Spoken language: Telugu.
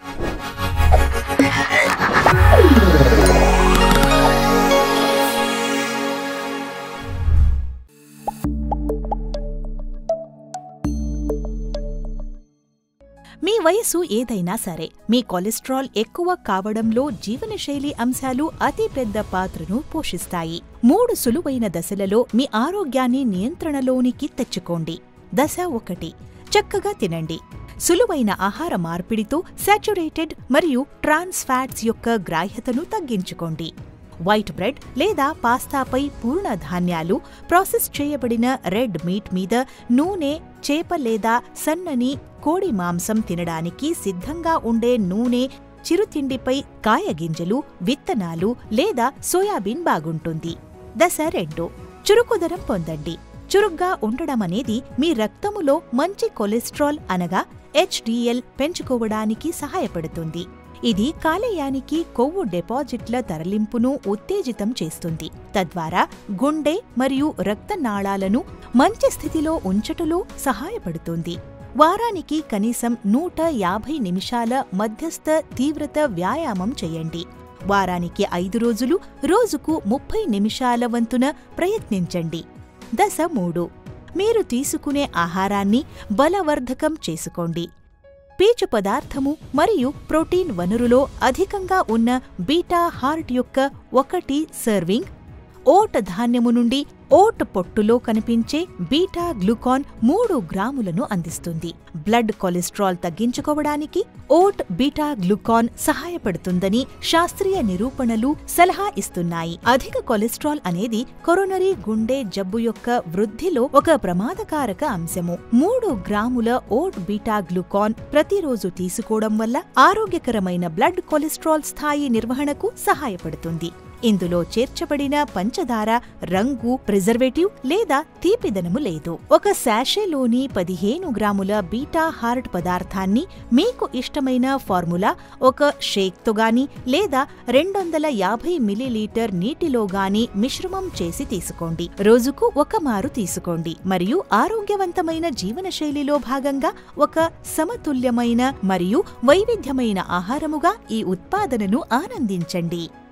మీ వయసు ఏదైనా సరే మీ కొలెస్ట్రాల్ ఎక్కువ కావడంలో జీవనశైలి అంశాలు అతి పెద్ద పాత్రను పోషిస్తాయి మూడు సులువైన దశలలో మీ ఆరోగ్యాన్ని నియంత్రణలోనికి తెచ్చుకోండి దశ ఒకటి చక్కగా తినండి సులువైన ఆహార మార్పిడితో సాచురేటెడ్ మరియు ట్రాన్స్ ఫ్యాట్స్ యొక్క గ్రాహ్యతను తగ్గించుకోండి వైట్ బ్రెడ్ లేదా పాస్తాపై పూర్ణ ధాన్యాలు ప్రాసెస్ చేయబడిన రెడ్ మీట్ మీద నూనె చేప లేదా సన్నని కోడి మాంసం తినడానికి సిద్ధంగా ఉండే నూనె చిరుతిండిపై కాయగింజలు విత్తనాలు లేదా సోయాబీన్ బాగుంటుంది దశ రెండు చురుకుదనం పొందండి చురుగ్గా ఉండడం అనేది మీ రక్తములో మంచి కొలెస్ట్రాల్ అనగా హెచ్డిఎల్ పెంచుకోవడానికి సహాయపడుతుంది ఇది కాలేయానికి కొవ్వు డిపాజిట్ల తరలింపును ఉత్తేజితం చేస్తుంది తద్వారా గుండె మరియు రక్తనాళాలను మంచి స్థితిలో ఉంచటలో సహాయపడుతుంది వారానికి కనీసం నూట యాభై నిమిషాల మధ్యస్థ తీవ్రత వ్యాయామం చేయండి వారానికి ఐదు రోజులు రోజుకు ముప్పై నిమిషాల వంతున ప్రయత్నించండి దశ మూడు మీరు తీసుకునే ఆహారాన్ని బలవర్ధకం చేసుకోండి పీచు పదార్థము మరియు ప్రోటీన్ వనరులో అధికంగా ఉన్న బీటా హార్ట్ యొక్క ఒకటి సర్వింగ్ ఓట్ ధాన్యము నుండి ఓట్ పొట్టులో కనిపించే బీటా గ్లూకాన్ మూడు గ్రాములను అందిస్తుంది బ్లడ్ కొలెస్ట్రాల్ తగ్గించుకోవడానికి ఓట్ బీటా గ్లూకాన్ సహాయపడుతుందని శాస్త్రీయ నిరూపణలు సలహా ఇస్తున్నాయి అధిక కొలెస్ట్రాల్ అనేది కొరోనరీ గుండె జబ్బు యొక్క వృద్ధిలో ఒక ప్రమాదకారక అంశము మూడు గ్రాముల ఓట్ బీటా గ్లూకాన్ ప్రతిరోజు తీసుకోవడం వల్ల ఆరోగ్యకరమైన బ్లడ్ కొలెస్ట్రాల్ స్థాయి నిర్వహణకు సహాయపడుతుంది ఇందులో చేర్చబడిన పంచదార రంగు ప్రిజర్వేటివ్ లేదా తీపిదనము లేదు ఒక శాషేలోని పదిహేను గ్రాముల బీటా హార్ట్ పదార్థాన్ని మీకు ఇష్టమైన ఫార్ములా ఒక షేక్తో గాని లేదా రెండొందల యాభై మిల్లీలీటర్ నీటిలో గాని మిశ్రమం చేసి తీసుకోండి రోజుకు ఒక మారు తీసుకోండి మరియు ఆరోగ్యవంతమైన జీవనశైలిలో భాగంగా ఒక సమతుల్యమైన మరియు వైవిధ్యమైన ఆహారముగా ఈ ఉత్పాదనను ఆనందించండి